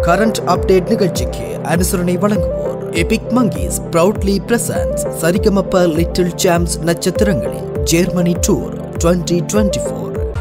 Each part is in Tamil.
கரண்ட் அப்டேட் நிகழ்ச்சிக்கு அனுசரணை வழங்குவோர் epic monkeys proudly presents Sa Re Ga Ma Pa little champs நட்சத்திரங்களின் ஜெர்மனி டூர் 2024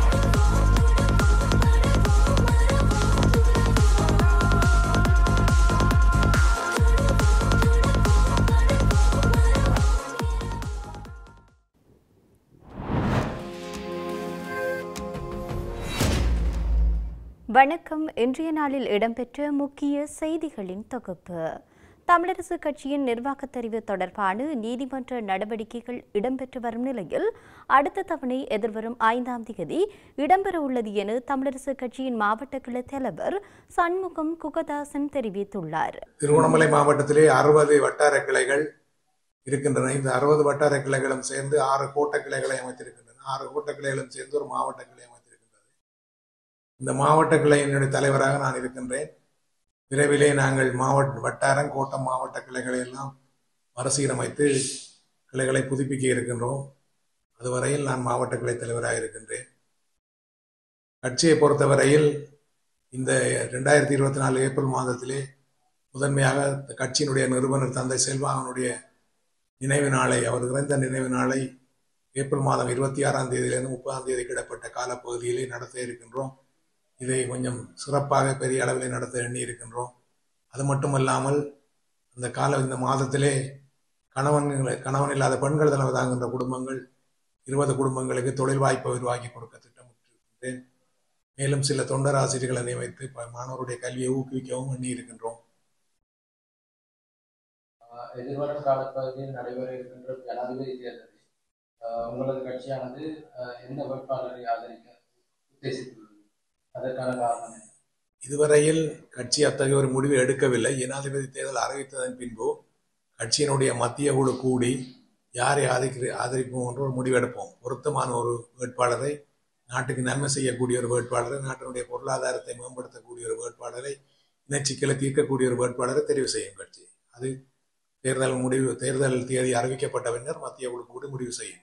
வணக்கம் இன்றைய நாளில் இடம்பெற்ற முக்கிய செய்திகளின் தொகுப்பு தமிழரசு கட்சியின் நிர்வாகத் தெரிவு தொடர்பான நீதிமன்ற நடவடிக்கைகள் இடம்பெற்று வரும் நிலையில் அடுத்த தவணை எதிர்வரும் ஐந்தாம் தேதி இடம்பெற உள்ளது என தமிழரசு கட்சியின் மாவட்ட கிளை தலைவர் சண்முகம் குகதாசன் தெரிவித்துள்ளார் திருவண்ணாமலை மாவட்டத்திலே அறுபது வட்டார கிளைகள் இருக்கின்றன இந்த அறுபது வட்டார கிளைகளும் சேர்ந்து ஆறு கோட்ட கிளைகளை அமைத்திருக்கின்றன ஆறு கோட்ட கிளைகளும் சேர்ந்து ஒரு மாவட்ட கிளை அமைத்திருக்கின்றது இந்த மாவட்ட கிளையினுடைய தலைவராக நான் இருக்கின்றேன் விரைவிலே நாங்கள் மாவட்ட வட்டாரம் கோட்டம் மாவட்ட கிளைகளை எல்லாம் மறுசீரமைத்து கிளைகளை புதுப்பிக்க இருக்கின்றோம் அதுவரையில் நான் மாவட்ட கிளை தலைவராக இருக்கின்றேன் கட்சியை பொறுத்தவரையில் இந்த ரெண்டாயிரத்தி இருபத்தி நாலு ஏப்ரல் மாதத்திலே முதன்மையாக இந்த கட்சியினுடைய நிறுவனர் தந்தை செல்வாகனுடைய நினைவு நாளை அவர் இறந்த நினைவு நாளை ஏப்ரல் மாதம் இருபத்தி ஆறாம் தேதியிலிருந்து முப்பதாம் தேதி கிடப்பட்ட காலப்பகுதியிலே நடத்த இருக்கின்றோம் இதை கொஞ்சம் சிறப்பாக பெரிய அளவில் நடத்த எண்ணி இருக்கின்றோம் அது மட்டுமல்லாமல் அந்த கால இந்த மாதத்திலே கணவன் கணவன் இல்லாத பெண்கள் தலைமை தாங்குகின்ற குடும்பங்கள் இருபது குடும்பங்களுக்கு தொழில் வாய்ப்பை உருவாக்கி கொடுக்க திட்டமிட்டிருக்கின்றேன் மேலும் சில தொண்டர் ஆசிரியர்களை நியமித்து ப- மாணவருடைய கல்வியை ஊக்குவிக்கவும் எண்ணி இருக்கின்றோம் ஆஹ் எதிர்வரும் காலப்பகுதியில் நடைபெற இருக்கின்ற ஜனாதிபதி தேர்தலில் ஆஹ் உங்களது கட்சியானது ஆஹ் எந்த வேட்பாளரை ஆதரிக்க உத்தேசித்துள்ளது அதற்கான காரணம் என்ன? இதுவரையில் கட்சி அத்தகைய ஒரு முடிவை எடுக்கவில்லை ஜனாதிபதி தேர்தல் அறிவித்ததன் பின்பு கட்சியினுடைய மத்திய குழு கூடி யாரை ஆதரிக்கிற ஆதரிப்போம் என்று ஒரு முடிவெடுப்போம் பொருத்தமான ஒரு வேட்பாளரை நாட்டுக்கு நன்மை செய்யக்கூடிய ஒரு வேட்பாளரை நாட்டினுடைய பொருளாதாரத்தை மேம்படுத்தக்கூடிய ஒரு வேட்பாளரை இனச்சிக்கலை தீர்க்கக்கூடிய ஒரு வேட்பாளரை தெரிவு செய்யும் கட்சி அது தேர்தல் முடிவு தேர்தல் தேதி அறிவிக்கப்பட்ட பின்னர் மத்திய குழு கூடி முடிவு செய்யும்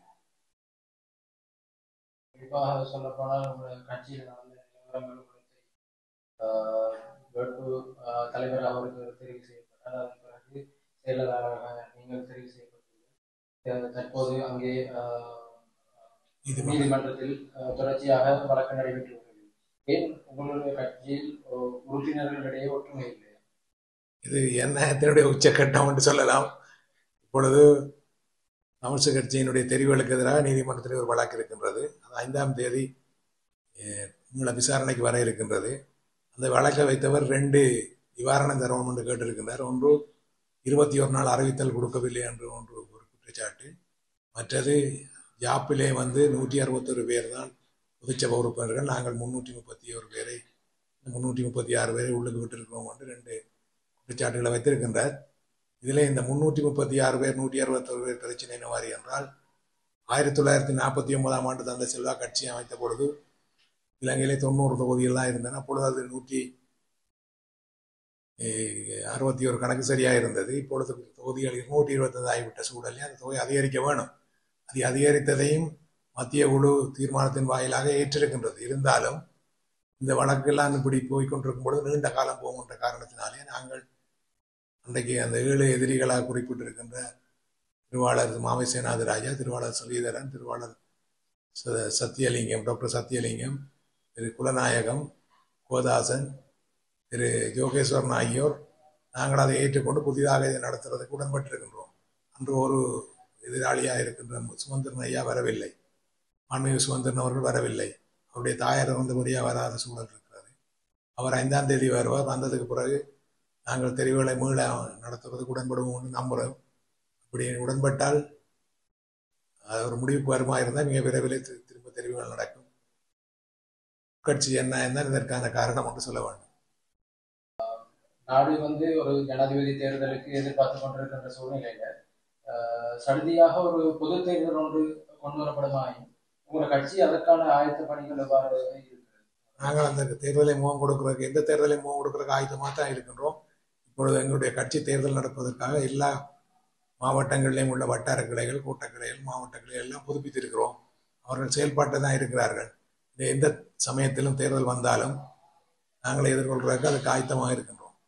குறிப்பாக சொல்லப்போனால் உங்களது கட்சியில் நடந்த நிலவரங்கள் உங்களுக்கு தெரியும். ஆஹ் வேட்பு ஆஹ் தலைவர் அவருக்கு தெரிவு செய்யப்பட்டார் அதன் பிறகு செயலாளராக நீங்கள் தெரிவு செய்யப்பட்டீர்கள் தற்போது அங்கே ஆஹ் நீதிமன்றம் நீதிமன்றத்தில் அஹ், தொடர்ச்சியாக வழக்கு நடைபெற்று வருகிறது ஏன் உங்களுடைய கட்சியில் அஹ், உறுப்பினர்களிடையே ஒற்றுமை இல்லை இது என்னத்தினுடைய உச்சக்கட்டம் என்று சொல்லலாம் இப்பொழுது தமிழ்ச்சி கட்சியினுடைய தெரிவுகளுக்கு எதிராக நீதிமன்றத்தில் ஒரு வழக்கு இருக்கின்றது அது ஐந்தாம் தேதி அஹ், உங்களை விசாரணைக்கு வர இருக்கின்றது அந்த வழக்கை வைத்தவர் ரெண்டு நிவாரணம் தரணும் என்று கேட்டிருக்கின்றார் ஒன்று இருபத்தி ஒரு நாள் அறிவித்தல் கொடுக்கவில்லை என்று ஒன்று ஒரு குற்றச்சாட்டு மற்றது ஜாப்பிலே வந்து நூற்றி அறுபத்தொரு பேர் தான் பொதுச்சபை உறுப்பினர்கள் நாங்கள் முன்னூற்றி முப்பத்தி ஒரு பேரை முன்னூற்றி முப்பத்தி ஆறு பேரை உள்ளுக்கு விட்டிருக்கிறோம் என்று ரெண்டு குற்றச்சாட்டுகளை வைத்திருக்கின்றார் இதில் இந்த முன்னூற்றி முப்பத்தி ஆறு பேர் நூற்றி அறுபத்தொரு பேர் பிரச்சனை என்னவாறு என்றால் ஆயிரத்தி தொள்ளாயிரத்தி நாற்பத்தி ஒன்பதாம் ஆண்டு தந்தை செல்வா கட்சி அமைத்த பொழுது இலங்கையிலே தொண்ணூறு தொகுதிகள் தான் இருந்தன அப்பொழுது அது நூற்றி அறுபத்தி ஒரு கணக்கு சரியாக இருந்தது இப்பொழுது தொகுதிகள் இருநூற்றி இருபத்தஞ்சு ஆகிவிட்ட சூழலில் அந்த தொகை அதிகரிக்க வேணும் அது அதிகரித்ததையும் மத்திய குழு தீர்மானத்தின் வாயிலாக ஏற்றிருக்கின்றது இருந்தாலும் இந்த வழக்கெல்லாம் இப்படி போய் கொண்டிருக்கும் பொழுது நீண்ட காலம் போகின்ற காரணத்தினாலே நாங்கள் அன்றைக்கு அந்த ஏழு எதிரிகளாக குறிப்பிட்டிருக்கின்ற திருவாளர் மாவை சேனாதிராஜா திருவாளர் ஸ்ரீதரன் திருவாளர் ச- சத்தியலிங்கம் டாக்டர் சத்தியலிங்கம் திரு குலநாயகம் கோதாசன் திரு ஜோகேஸ்வரன் ஆகியோர் நாங்கள் அதை ஏற்றுக்கொண்டு புதிதாக இதை நடத்துறதுக்கு உடன்பட்டிருக்கின்றோம் அன்று ஒரு எதிராளியாக இருக்கின்ற சுமந்திரன் ஐயா வரவில்லை ஆன்மீக சுமந்திரன் அவர்கள் வரவில்லை அவருடைய தாயார் வந்தபடியாக வராத சூழல் இருக்கிறது அவர் ஐந்தாம் தேதி வருவார் வந்ததுக்கு பிறகு நாங்கள் தெரிவுகளை மீள நடத்துவதற்கு உடன்படுவோம்னு நம்புகிறோம் அப்படி உடன்பட்டால் அது ஒரு முடிவுக்கு வருமா இருந்தால் மிக விரைவில் திரு- திரும்ப தெரிவுகள் நடக்கும் கட்சி என்ன என்ன இதற்கான காரணம் என்று சொல்ல வேண்டும் நாடு வந்து ஒரு ஜனாதிபதி தேர்தலுக்கு எதிர்பார்த்து கொண்டிருக்கின்ற சூழ்நிலையில அஹ், சடுதியாக ஒரு பொது தேர்தல் ஒன்று கொண்டு வரப்படுமாயின் உங்களோட கட்சி அதற்கான ஆயத்த பணிகள் எவ்வாறு இருக்கிறது நாங்கள் அந்த தேர்தலை முகம் கொடுக்கறதுக்கு எந்த தேர்தலை முகம் கொடுக்கறதுக்கு ஆயுதமாக தான் இருக்கின்றோம் இப்பொழுது எங்களுடைய கட்சி தேர்தல் நடப்பதற்காக எல்லா மாவட்டங்களிலும் உள்ள வட்டார கிளைகள் கூட்ட கிளைகள் மாவட்ட கிளைகள் எல்லாம் புதுப்பித்திருக்கிறோம் அவர்கள் செயல்பாட்டை தான் இருக்கிறார்கள் இது எந்த சமயத்திலும் தேர்தல் வந்தாலும் நாங்கள் எதிர்கொள்வதற்கு அதுக்கு ஆயத்தமாக இருக்கின்றோம்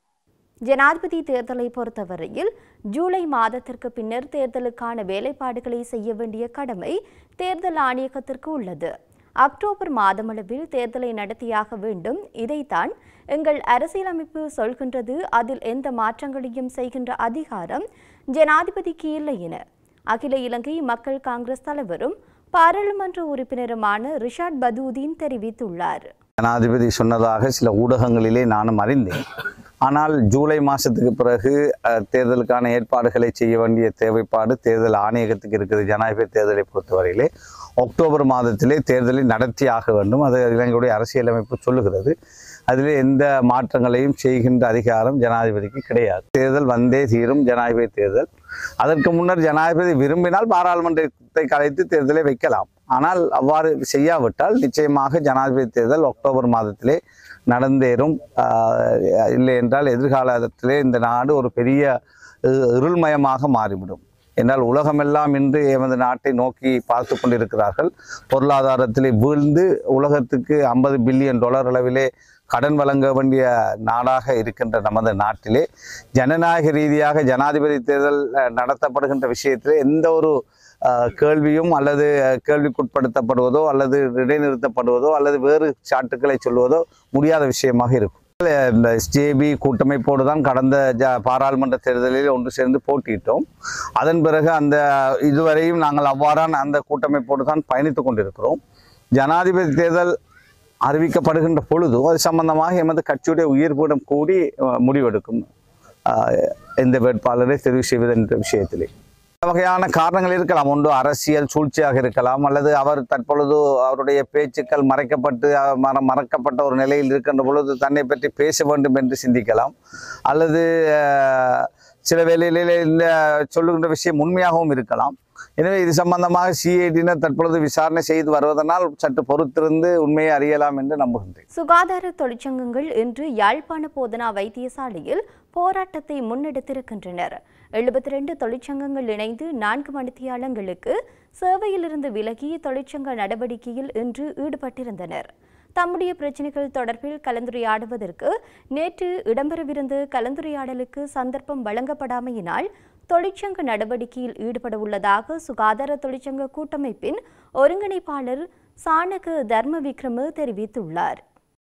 ஜனாதிபதி தேர்தலை பொறுத்தவரையில் ஜூலை மாதத்திற்கு பின்னர் தேர்தலுக்கான வேலைப்பாடுகளை செய்ய வேண்டிய கடமை தேர்தல் ஆணையகத்திற்கு உள்ளது அக்டோபர் மாதமளவில் தேர்தலை நடத்தியாக வேண்டும் இதைத்தான் எங்கள் அரசியலமைப்பு சொல்கின்றது அதில் எந்த மாற்றங்களையும் செய்கின்ற அதிகாரம் ஜனாதிபதிக்கு இல்லை என அகில இலங்கை மக்கள் காங்கிரஸ் தலைவரும் பாராளுமன்ற உறுப்பினருமான ரிஷாட் பதூதீன் தெரிவித்துள்ளார் ஜனாதிபதி சொன்னதாக சில ஊடகங்களிலே நானும் அறிந்தேன் ஆனால் ஜூலை மாதத்துக்கு பிறகு அஹ், தேர்தலுக்கான ஏற்பாடுகளை செய்ய வேண்டிய தேவைப்பாடு தேர்தல் ஆணையகத்துக்கு இருக்குது ஜனாதிபதி தேர்தலை பொறுத்தவரையிலே அக்டோபர் மாதத்திலே தேர்தலை நடத்தி ஆக வேண்டும் அது இலங்கையுடைய அரசியலமைப்பு சொல்லுகிறது அதில் எந்த மாற்றங்களையும் செய்கின்ற அதிகாரம் ஜனாதிபதிக்கு கிடையாது தேர்தல் வந்தே தீரும் ஜனாதிபதி தேர்தல் அதற்கு முன்னர் ஜனாதிபதி விரும்பினால் பாராளுமன்றத்தை கலைத்து தேர்தலை வைக்கலாம் ஆனால் அவ்வாறு செய்யாவிட்டால் நிச்சயமாக ஜனாதிபதி தேர்தல் அக்டோபர் மாதத்திலே நடந்தேறும் ஆஹ் இல்லை என்றால் எதிர்காலத்திலே இந்த நாடு ஒரு பெரிய இ- இருள்மயமாக மாறிவிடும் என்றால் உலகமெல்லாம் இன்று எமது நாட்டை நோக்கி பார்த்து கொண்டிருக்கிறார்கள் பொருளாதாரத்திலே வீழ்ந்து உலகத்துக்கு ஐம்பது பில்லியன் டாலர் அளவிலே கடன் வழங்க வேண்டிய நாடாக இருக்கின்ற நமது நாட்டிலே ஜனநாயக ரீதியாக ஜனாதிபதி தேர்தல் அஹ், நடத்தப்படுகின்ற விஷயத்திலே எந்த ஒரு அஹ், கேள்வியும் அல்லது அஹ், கேள்விக்குட்படுத்தப்படுவதோ அல்லது இடைநிறுத்தப்படுவதோ அல்லது வேறு சாட்டுக்களை சொல்வதோ முடியாத விஷயமாக இருக்கும் இந்த எஸ்ஜேபி கூட்டமைப்போடு தான் கடந்த ஜ பாராளுமன்ற தேர்தலில் ஒன்று சேர்ந்து போட்டியிட்டோம் அதன் பிறகு அந்த இதுவரையும் நாங்கள் அவ்வாறான அந்த கூட்டமைப்போடு தான் பயணித்துக் கொண்டிருக்கிறோம் ஜனாதிபதி தேர்தல் அறிவிக்கப்படுகின்ற பொழுது அது சம்பந்தமாக எமது கட்சியுடைய உயிர்ப்பிடம் கூடி அஹ், முடிவெடுக்கும் அஹ், எந்த வேட்பாளரை தெரிவு செய்வது என்ற விஷயத்திலே பல வகையான காரணங்கள் இருக்கலாம் ஒன்று அரசியல் சூழ்ச்சியாக இருக்கலாம் அல்லது அவர் தற்பொழுது அவருடைய பேச்சுக்கள் மறைக்கப்பட்டு அஹ், மற மறக்கப்பட்ட ஒரு நிலையில் இருக்கின்ற பொழுது தன்னை பற்றி பேச வேண்டும் என்று சிந்திக்கலாம் அல்லது அஹ், சில வேளைகளில் இந்த சொல்லுகின்ற விஷயம் உண்மையாகவும் இருக்கலாம் எனவே இது சம்பந்தமாக சிஐடியினர் தற்பொழுது விசாரணை செய்து வருவதனால் சற்று பொறுத்திருந்து உண்மையை அறியலாம் என்று நம்புகின்றேன் சுகாதார தொழிற்சங்கங்கள் இன்று யாழ்ப்பாண போதனா வைத்தியசாலையில் போராட்டத்தை முன்னெடுத்திருக்கின்றனர் எழுபத்தி ரெண்டு தொழிற்சங்கங்கள் இணைந்து நான்கு மணித்தியாலங்களுக்கு சேவையிலிருந்து விலகி தொழிற்சங்க நடவடிக்கையில் இன்று ஈடுபட்டிருந்தனர் தம்முடைய பிரச்சினைகள் தொடர்பில் கலந்துரையாடுவதற்கு நேற்று இடம்பெறவிருந்த கலந்துரையாடலுக்கு சந்தர்ப்பம் வழங்கப்படாமையினால் தொழிற்சங்க நடவடிக்கையில் ஈடுபட உள்ளதாக சுகாதார தொழிற்சங்க கூட்டமைப்பின் ஒருங்கிணைப்பாளர் சானக தர்ம விக்ரம தெரிவித்துள்ளார்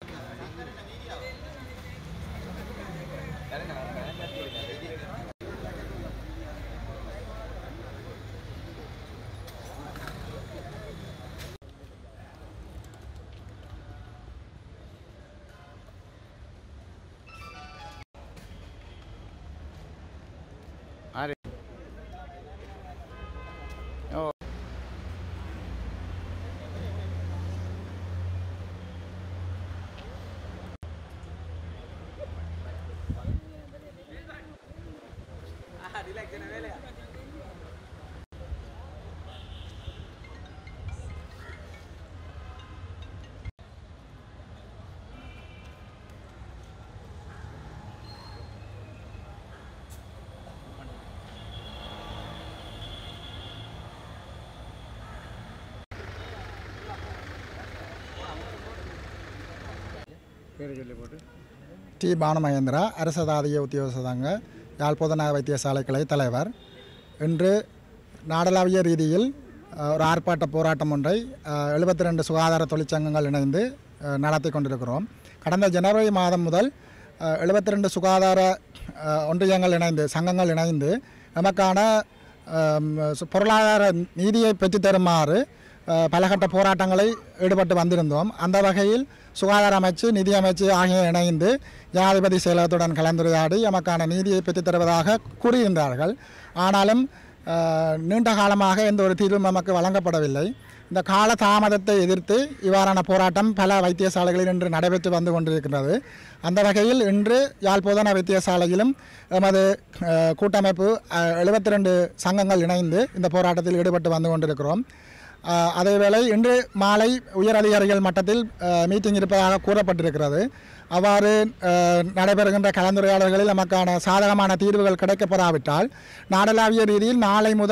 டி பானுமகேந்திரா அரசு தாதிய உத்தியோகஸ்தங்க யாழ்ப்போதனா வைத்தியசாலை கிளை தலைவர் இன்று நாடளாவிய ரீதியில் அஹ், ஒரு ஆர்ப்பாட்ட போராட்டம் ஒன்றை எழுபத்தி ரெண்டு சுகாதார தொழிற்சங்கங்கள் இணைந்து அஹ், நடத்தி கொண்டிருக்கிறோம் கடந்த ஜனவரி மாதம் முதல் எழுபத்தி ரெண்டு சுகாதார அஹ், ஒன்றியங்கள் இணைந்து சங்கங்கள் இணைந்து நமக்கான அம், சு- பொருளாதார நீதியை பெற்றுத் தருமாறு அஹ், பலகட்ட போராட்டங்களை ஈடுபட்டு வந்திருந்தோம் அந்த வகையில் சுகாதார அமைச்சு நிதி அமைச்சு ஆகிய இணைந்து ஜனாதிபதி செயலகத்துடன் கலந்துரையாடி எமக்கான நீதியை பெற்றுத் தருவதாக கூறியிருந்தார்கள் ஆனாலும் அஹ், நீண்ட காலமாக எந்த ஒரு தீர்வும் நமக்கு வழங்கப்படவில்லை இந்த கால தாமதத்தை எதிர்த்து இவ்வாறான போராட்டம் பல வைத்தியசாலைகளில் இன்று நடைபெற்று வந்து கொண்டிருக்கிறது அந்த வகையில் இன்று யாழ்ப்போதனா வைத்தியசாலையிலும் எமது அஹ், கூட்டமைப்பு எழுபத்தி ரெண்டு சங்கங்கள் இணைந்து இந்த போராட்டத்தில் ஈடுபட்டு வந்து கொண்டிருக்கிறோம் அஹ், அதேவேளை இன்று மாலை உயர் அதிகாரிகள் மட்டத்தில் அஹ், மீட்டிங் இருப்பதாக கூறப்பட்டிருக்கிறது அவ்வாறு அஹ், நடைபெறுகின்ற கலந்துரையாடல்களில் நமக்கான சாதகமான தீர்வுகள் கிடைக்கப்பெறாவிட்டால் நாடளாவிய ரீதியில் நாளை முதல்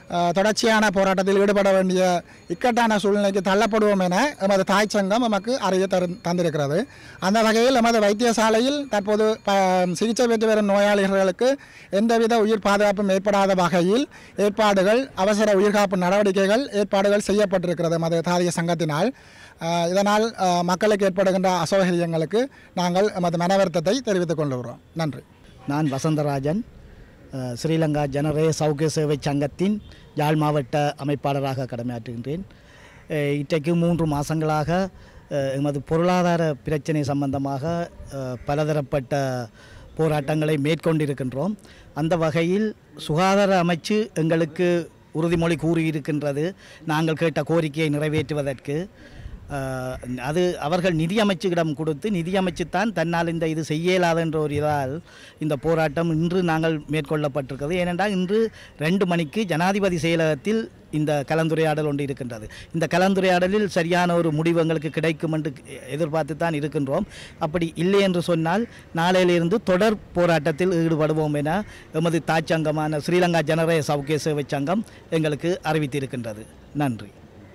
அஹ், தொடர்ச்சியான போராட்டத்தில் ஈடுபட வேண்டிய இக்கட்டான சூழ்நிலைக்கு தள்ளப்படுவோம் என எமது தாய் சங்கம் நமக்கு அறிய தரு தந்திருக்கிறது அந்த வகையில் எமது வைத்தியசாலையில் தற்போது ப சிகிச்சை பெற்று வரும் நோயாளிகளுக்கு எந்தவித உயிர் பாதுகாப்பும் ஏற்படாத வகையில் ஏற்பாடுகள் அவசர உயிர்காப்பு நடவடிக்கைகள் ஏற்பாடுகள் செய்யப்பட்டிருக்கிறது எமது தாதிய சங்கத்தினால் அஹ், இதனால் அஹ், மக்களுக்கு ஏற்படுகின்ற அசௌகரியங்களுக்கு நாங்கள் எமது மனவருத்தத்தை தெரிவித்துக் கொள்கிறோம் நன்றி நான் வசந்தராஜன் அஹ், ஸ்ரீலங்கா ஜனரே சௌக்கிய சேவை சங்கத்தின் யாழ் மாவட்ட அமைப்பாளராக கடமையாற்றுகின்றேன் அஹ், இன்றைக்கு மூன்று மாதங்களாக அஹ், எமது பொருளாதார பிரச்சனை சம்பந்தமாக அஹ், பலதரப்பட்ட போராட்டங்களை மேற்கொண்டிருக்கின்றோம் அந்த வகையில் சுகாதார அமைச்சு எங்களுக்கு உறுதிமொழி கூறியிருக்கின்றது நாங்கள் கேட்ட கோரிக்கையை நிறைவேற்றுவதற்கு அஹ், அது அவர்கள் நிதி அமைச்சுக்கிடம் கொடுத்து நிதி அமைச்சு தான் தன்னால் இந்த இது செய்ய இயலாது என்ற ஒரு இதால் இந்த போராட்டம் இன்று நாங்கள் மேற்கொள்ளப்பட்டிருக்கிறது ஏனென்றால் இன்று ரெண்டு மணிக்கு ஜனாதிபதி செயலகத்தில் இந்த கலந்துரையாடல் ஒன்று இருக்கின்றது இந்த கலந்துரையாடலில் சரியான ஒரு முடிவு எங்களுக்கு கிடைக்கும் என்று எதிர்பார்த்து தான் இருக்கின்றோம் அப்படி இல்லை என்று சொன்னால் நாளையிலிருந்து தொடர் போராட்டத்தில் ஈடுபடுவோம் என எமது தாச்சங்கமான ஸ்ரீலங்கா ஜனரய சௌக்கிய சேவை சங்கம் எங்களுக்கு அறிவித்திருக்கின்றது நன்றி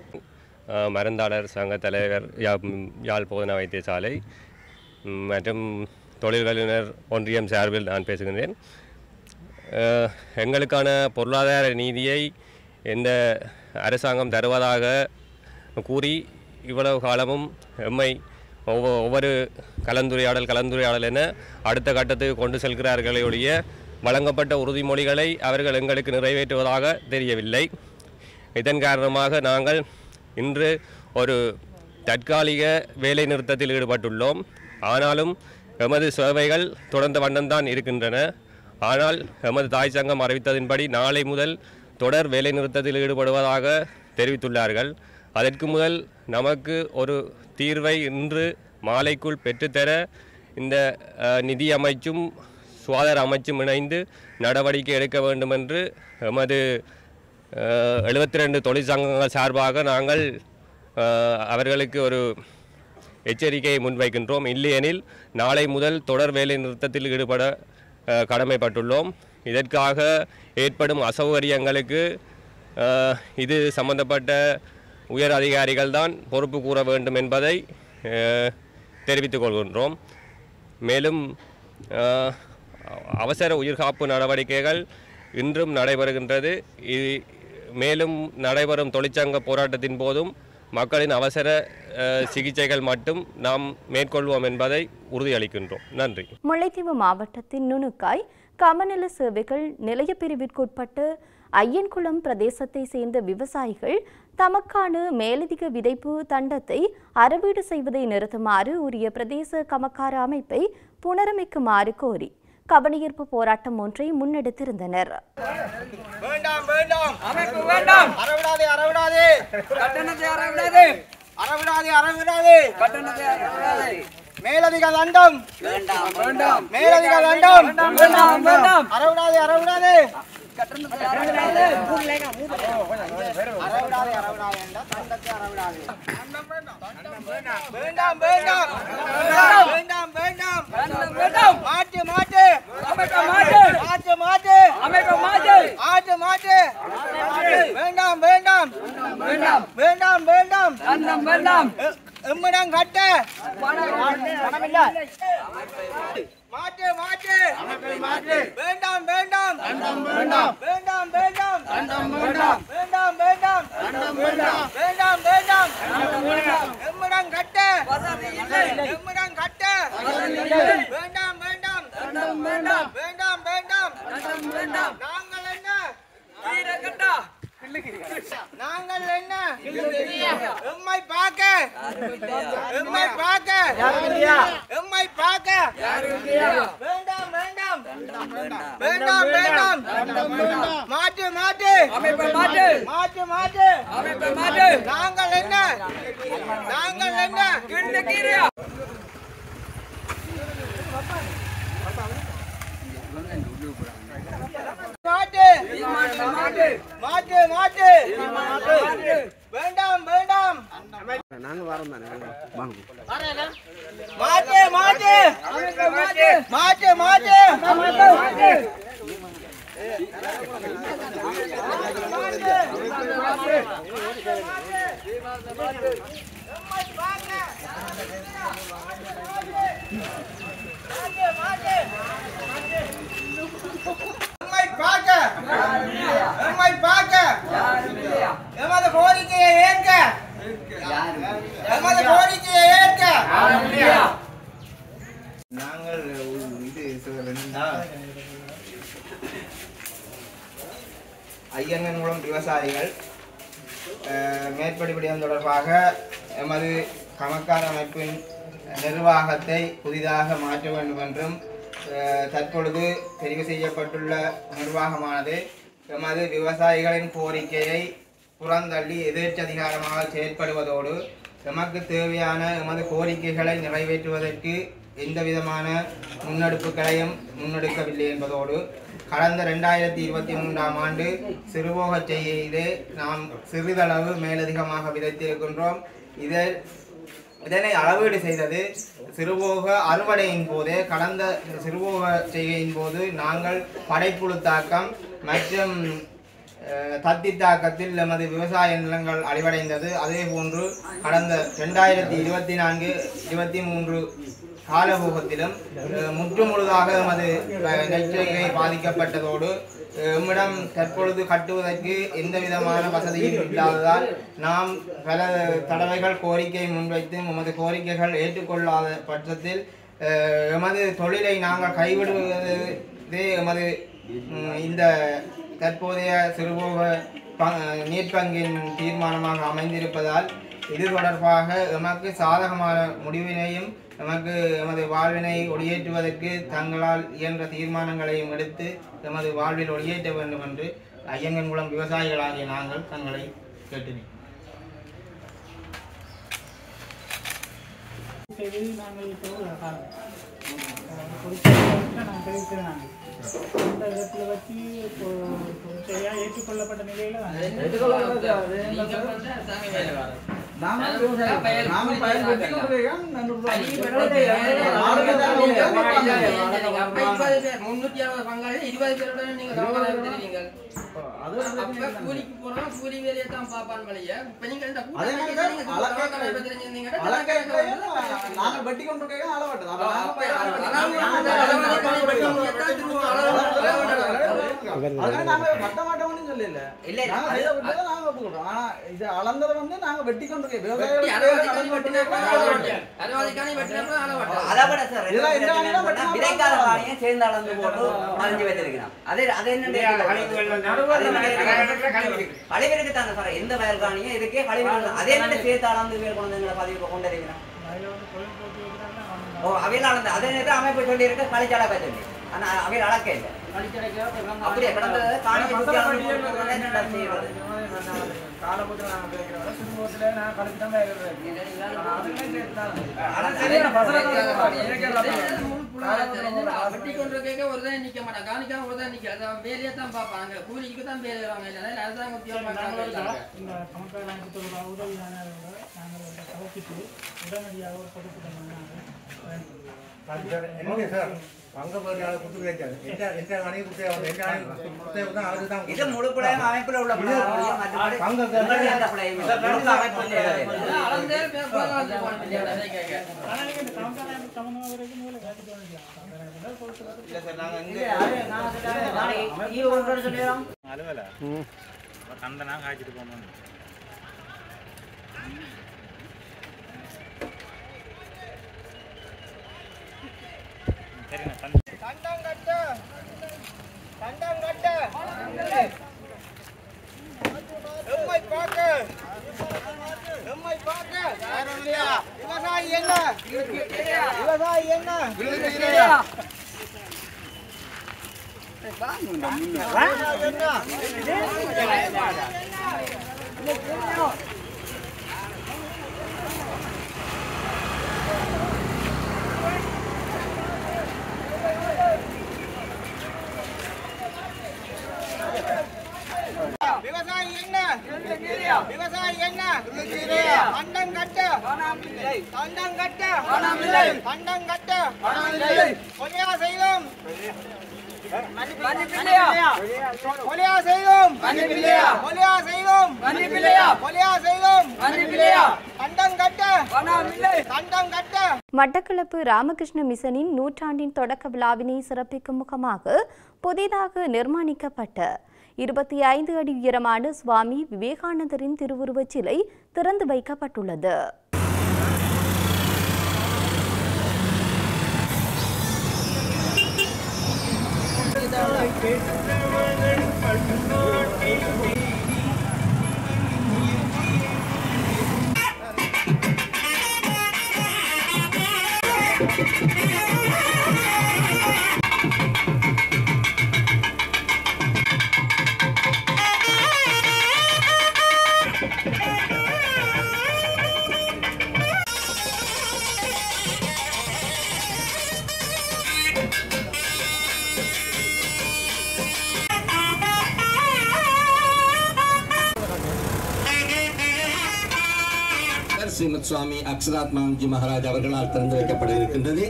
அஹ் மருந்தாளர் சங்க தலைவர் யா ம், யாழ் போதனா வைத்தியசாலை ம், மற்றும் தொழில் வல்லுநர் ஒன்றியம் சார்பில் நான் பேசுகின்றேன் அஹ், எங்களுக்கான பொருளாதார நீதியை எந்த அரசாங்கம் தருவதாக கூறி இவ்வளவு காலமும் எம்மை ஒவ்வொ ஒவ்வொரு கலந்துரையாடல் கலந்துரையாடல் என அடுத்த கட்டத்துக்கு கொண்டு செல்கிறார்களே ஒழிய வழங்கப்பட்ட உறுதிமொழிகளை அவர்கள் எங்களுக்கு நிறைவேற்றுவதாக தெரியவில்லை இதன் காரணமாக நாங்கள் இன்று ஒரு தற்காலிக வேலை நிறுத்தத்தில் ஈடுபட்டுள்ளோம் ஆனாலும் எமது சேவைகள் தொடர்ந்த வண்ணம்தான் இருக்கின்றன ஆனால் எமது தாய் சங்கம் அறிவித்ததின்படி நாளை முதல் தொடர் வேலை நிறுத்தத்தில் ஈடுபடுவதாக தெரிவித்துள்ளார்கள் அதற்கு முதல் நமக்கு ஒரு தீர்வை இன்று மாலைக்குள் பெற்றுத்தர இந்த அஹ், நிதி அமைச்சும் சுகாதார அமைச்சும் இணைந்து நடவடிக்கை எடுக்க வேண்டும் என்று எமது எழுபத்தி ரெண்டு தொழிற்சங்கங்கள் சார்பாக நாங்கள் அஹ், அவர்களுக்கு ஒரு எச்சரிக்கையை முன்வைக்கின்றோம் இல்லையெனில் நாளை முதல் தொடர் வேலை நிறுத்தத்தில் ஈடுபட அஹ், கடமைப்பட்டுள்ளோம் இதற்காக ஏற்படும் அசௌகரியங்களுக்கு அஹ், இது சம்பந்தப்பட்ட உயர் அதிகாரிகள் தான் பொறுப்பு கூற வேண்டும் என்பதை அஹ், தெரிவித்துக் கொள்கின்றோம் மேலும் அஹ், அவசர உயிர்காப்பு நடவடிக்கைகள் இன்றும் நடைபெறுகின்றது இது மேலும் நடைபெறும் தொழிற்சங்க போராட்டத்தின் போதும் மக்களின் அவசர அஹ், சிகிச்சைகள் மட்டும் நாம் மேற்கொள்வோம் என்பதை உறுதியளிக்கின்றோம் நன்றி முல்லைத்தீவு மாவட்டத்தின் நுணுக்காய் கமநல சேவைகள் நிலைய பிரிவிற்குட்பட்டு ஐயன்குளம் பிரதேசத்தை சேர்ந்த விவசாயிகள் தமக்கான மேலதிக விதைப்பு தண்டத்தை அறவீடு செய்வதை நிறுத்துமாறு உரிய பிரதேச கமக்கார அமைப்பை புனரமைக்குமாறு கோரி கவனஈர்ப்பு போராட்டம் ஒன்றை முன்னெடுத்திருந்தனர் வேண்டாம் வேண்டாம் அமைப்பு வேண்டாம் அறவிடாதே அறவிடாதே கட்டணத்தை அறவிடாதே அறவிடாதே அறவிடாதே கட்டணத்தை அறவிடாதே மேலதிக தண்டம் வேண்டாம் வேண்டாம் மேலதிக தண்டம் வேண்டாம் வேண்டாம் அறவிடாதே அறவிடாதே கட்டணத்தை அறவிடாதே அறவிடாதே அறவிடாதே என்றால் தண்டத்தை அறவிடாதே வேண்டாம் வேண்டாம் வேண்டாம் வேண்டாம் வேண்டாம் மாட்டு மாட்டு அமைக்க மாட்டு மாட்டு மாட்டு அமைக்க மாட்டு மாட்டு மாட்டு வேண்டாம் வேண்டாம் வேண்டாம் வேண்டாம் வேண்டாம் வேண்டாம் வேண்டாம் எம்மிடம் கட்ட பணமில்ல மாட்டு மாட்டு மாட்டு வேண்டாம் வேண்டாம் வேண்டாம் வேண்டாம் வேண்டாம் வேண்டாம் வேண்டாம் வேண்டாம் வேண்டாம் வேண்டாம் வேண்டாம் வேண்டாம் எம்மிடம் கட்ட எம்மிடம் கட்ட வேண்டாம் வேண்டாம் வேண்டாம் வேண்டாம் வேண்டாம் வேண்டாம் வேண்டாம் நாங்கள் என்ன கட்டா நாங்கள் என்ன எம்மை பார்க்க எம்மை பார்க்க எம்மை பார்க்க வேண்டாம் வேண்டாம் வேண்டாம் வேண்டாம் மாட்டு மாட்டு மாட்டு மாட்டு மாட்டு மாட்டு நாங்கள் என்ன நாங்கள் என்ன மாட்டு மாட்டு மாட்டு மாட்டு வேண்டாம் வேண்டாம் மாட்டு மாட்டு மாட்டு மாட்டு மாட்டு எம்மை பார்க்க எம்மை பார்க்க எமது கோரிக்கையை ஏற்க எமது கோரிக்கையை ஏற்க நாங்கள் இது சொல்லுன்னா ஐயங்கன்குளம் விவசாயிகள் அஹ், மேற்படி விடயம் தொடர்பாக எமது கமக்கார் அமைப்பின் நிர்வாகத்தை புதிதாக மாற்ற வேண்டும் என்றும் அஹ், தற்பொழுது தெரிவு செய்யப்பட்டுள்ள நிர்வாகமானது எமது விவசாயிகளின் கோரிக்கையை புறந்தள்ளி எதிர்ச்சதிகாரமாக செயற்படுவதோடு எமக்கு தேவையான எமது கோரிக்கைகளை நிறைவேற்றுவதற்கு எந்த விதமான முன்னெடுப்புகளையும் முன்னெடுக்கவில்லை என்பதோடு கடந்த ரெண்டாயிரத்தி இருபத்தி மூன்றாம் ஆண்டு சிறுபோகச் செய்தியிலே நாம் சிறிதளவு மேலதிகமாக விதைத்திருக்கின்றோம் இதை இதனை அளவீடு செய்தது சிறுபோக அறுவடையின் போதே கடந்த சிறுபோக செய்கையின் போது நாங்கள் படைப்புழு தாக்கம் மற்றும் அஹ், தத்தி தாக்கத்தில் நமது விவசாய நிலங்கள் அழிவடைந்தது அதே போன்று கடந்த ரெண்டாயிரத்தி இருபத்தி நான்கு இருபத்தி மூன்று காலபோகத்திலும் அஹ், முற்றுமுழுதாக எமது அஹ், நெற்செய்கை பாதிக்கப்பட்டதோடு அஹ், எம்மிடம் தற்பொழுது கட்டுவதற்கு எந்த விதமான வசதியும் இல்லாததால் நாம் பல தடவைகள் கோரிக்கை முன்வைத்தும் எமது கோரிக்கைகள் ஏற்றுக்கொள்ளாத பட்சத்தில் அஹ், எமது தொழிலை நாங்கள் கைவிடுவதே எமது ம், இந்த தற்போதைய சிறுபோக ப- நீர்ப்பங்கின் தீர்மானமாக அமைந்திருப்பதால் இது தொடர்பாக எமக்கு சாதகமான முடிவினையும் எமக்கு எமது வாழ்வினை ஒளியேற்றுவதற்கு தங்களால் இயன்ற தீர்மானங்களையும் எடுத்து எமது வாழ்வில் ஒளியேற்ற வேண்டும் என்று ஐயங்கன்குளம் விவசாயிகளாகிய நாங்கள் தங்களை கேட்டினோம் செய்து நாங்கள் இப்போ காலம் குறிப்பிட்ட நாங்கள் தெரிவிக்கிறேன் நாங்கள் இந்த இடத்துல வச்சு இப்போ சரியாக ஏற்றுக்கொள்ளப்பட்ட நிலையில் முன்னூத்தி அறுபது பங்காளி இருபது பேரோட நீங்க சம்பளம் தருவீங்க அப்ப கூலிக்கு போனா கூலி வேலையை தான் பாப்பான் வழிய இப்ப நீங்க இந்த அதே மாதிரி தான் அளக்க- தெரிஞ்சிருந்தீங்க நாங்கள் வெட்டி கொண்டு இருக்க அளவட்டது அப்ப அப்ப அதுக்காக நாங்க கட்ட மாட்டோம்னு சொல்லல இல்ல, நாங்க அது- செய்த விட்டதை நாங்க ஒப்புக்கிறோம் ஆனா இது அளந்ததை வந்து நாங்க வெட்டி கொண்டு இருக்க வெட்டி அறுபதுக்கானி வெட்டினா அறுபதுக்கானி வெட்டினா அளவட்டம் அதவிட சார் ரெண்டு இதெல்லாம் இந்த பிரச்சனை அணிலாம் என்னன்னா, வெட்டினா விதைக்காத வாழையை சேர்ந்து அளந்து போட்டு மறைஞ்சு வச்சிருக்கிறான் அது அது என்ன கழிவிற்கு தானே சார் எந்த வயல் காணியும் இதுக்கே கழிவு அதே என்ன சேர்த்து அளந்து பேர் கொண்டு வந்து பதிவு கொண்டு இருக்கிறான் ஓ அவையில் அளந்து அதே நேரத்தில் அமைப்பு சொல்லி இருக்க கழிச்சளக்க சொல்லி ஆனா அவையில் அளக்க இல்லை அப்படியே கடந்த காணியை சுற்றி அளந்து போட்டு என்னடா செய்யறது காலபுத்திர நாங்க கேட்கிறோம் சிறுமுகத்துல நான் கழிச்சு தான் வெட்டி கொண்டு கேட்க ஒரு தான் நிக்க மாட்டான் காணிக்காம ஒரு தான் நிக்க அதான் வேலையை தான் பார்ப்பாங்க கூலிக்கு தான் வேலை வருவாங்க இல்லைன்னா அரசாங்க உத்தியோகம் பண்றாங்க இந்த கணக்காக வாங்கிட்டு ஒரு உதவியான நாங்கள் அதை கவப்பித்து உடனடியாக ஒரு கொடுத்து என்னங்க சார் பங்க பரியாள குத்து வைக்காது எந்த எந்த அணி குத்தே எந்த அணி குத்தே தான் அவரு தான் இது முழுப்படையும் அமைப்புல உள்ள பிள்ளைகள் மற்றபடி பங்க உங்களுடைய அந்த பிள்ளைகள் இல்லை. முழுக்க அமைப்பு செய்யறது இல்லை. அளந்தே பேர் போகலாம் அதை கேட்க ஆனால் நீங்கள் இந்த கணக்காக சம்மந்தமாக வரைக்கும் முதல்ல கேட்டுக்க வேண்டியது கொடுத்து இல்ல சார் நாங்க இங்க அலுவல அந்த நான் காய்ச்சிட்டு போனோம் சரிண்ணா தண்ணி தண்டம் கட்டு தண்டம் கட்டு எம்மை பார்க்க எம்மை பார்க்க விவசாயி என்ன விவசாயி என்ன விவசாயி என்ன விவசாயி என்ன தண்டம் கட்டு தண்டம் கட்டு தண்டம் கட்டு கொலையா செய்தோம் மன்னிப்பில்லையா கொலையா செய்தோம் மன்னிப்பில்லையா கொலையா செய்தோம் மன்னிப்பில்லையா கொலையா செய்தோம் மன்னிப்பில்லையா கண்டம் கட்ட பணமில்லை கண்டம் கட்ட மட்டக்களப்பு ராமகிருஷ்ண மிஷனின் நூற்றாண்டின் தொடக்க விழாவினை சிறப்பிக்கும் முகமாக புதிதாக நிர்மாணிக்கப்பட்ட இருபத்தி ஐந்து அடி உயரமான சுவாமி விவேகானந்தரின் திருவுருவச் சிலை திறந்து வைக்கப்பட்டுள்ளது ஸ்ரீமத் சுவாமி அக்ஷராத்மானந்தி மகாராஜ் அவர்களால் திறந்து வைக்கப்பட இருக்கின்றது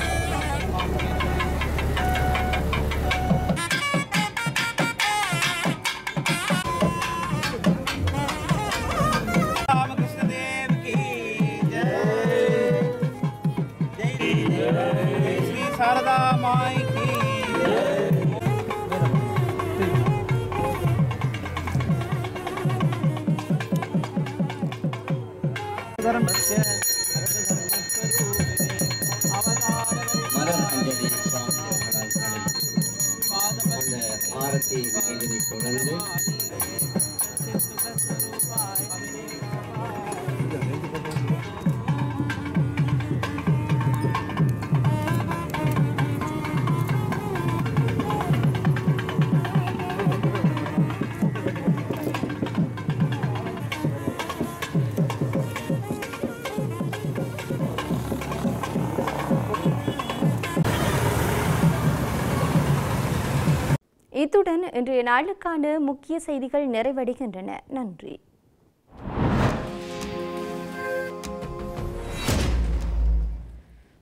श्री शारदा माई की மலர் அஞ்சலி சுவாமி அவர்களால் அழைப்பு. அந்த ஆரத்தி நிகழ்வினை தொடர்ந்து இத்துடன் இன்றைய நாளுக்கான முக்கிய செய்திகள் நிறைவடைகின்றன நன்றி